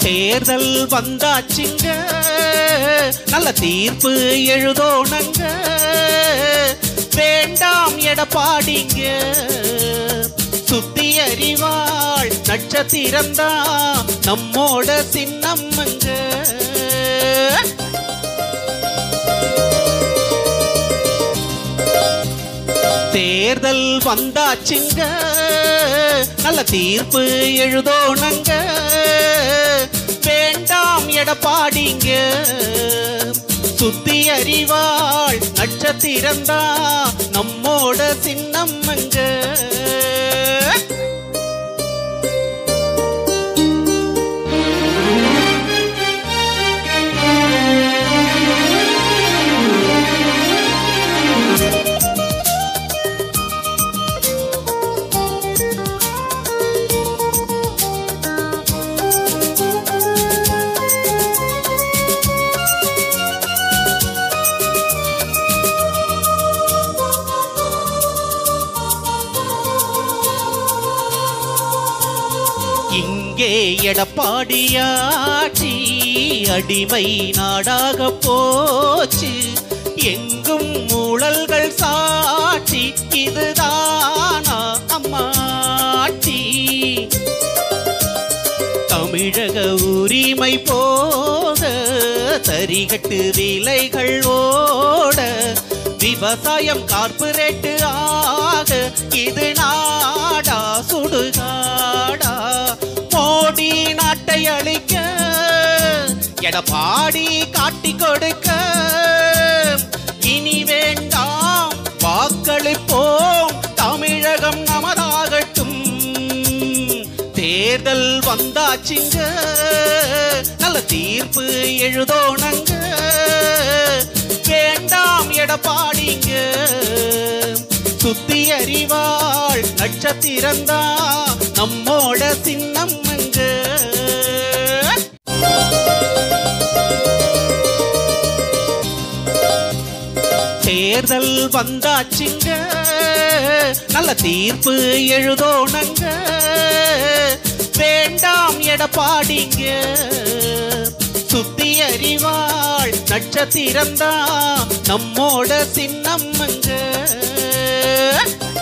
தேர்தல் வந்தாச்சுங்க நல்ல தீர்ப்பு எழுதோனங்க வேண்டாம் எடப்பாடிங்க சுத்தி அறிவாள் நட்சத்திரம்தான் நம்மோட சின்னம்மங்க தேர்தல் வந்தாச்சுங்க நல்ல தீர்ப்பு எழுதோனங்க வேண்டாம் எடப்பாடிங்க சுத்தி அறிவாள் நட்சத்திரந்தா நம்மோட சின்னம்மங்க இங்கே எடப்பாடியாட்சி அடிமை நாடாக போச்சு எங்கும் ஊழல்கள் சாட்சி இதுதானா அம்மாட்சி தமிழக உரிமை போக தரிகட்டு விலைகள் ஓட விவசாயம் கார்ப்பரேட்டு ஆக இது நாடா சுடுகாடா மோடி நாட்டை அழிக்க எடப்பாடி காட்டி கொடுக்க இனி வேண்டாம் வாக்களிப்போம் தமிழகம் நமதாகட்டும் தேர்தல் வந்தாச்சுங்க நல்ல தீர்ப்பு எழுதோனங்க வேண்டாம் எடப்பாடிங்க சுத்தி அறிவாள் நட்சத்திரந்தா நம்மோட சின்னம்மங்க தேர்தல் வந்தாச்சுங்க நல்ல தீர்ப்பு எழுதோனங்க வேண்டாம் எடப்பாடிங்க சுத்தி அறிவாள் நட்சத்திரந்தா நம்மோட சின்னம்மங்க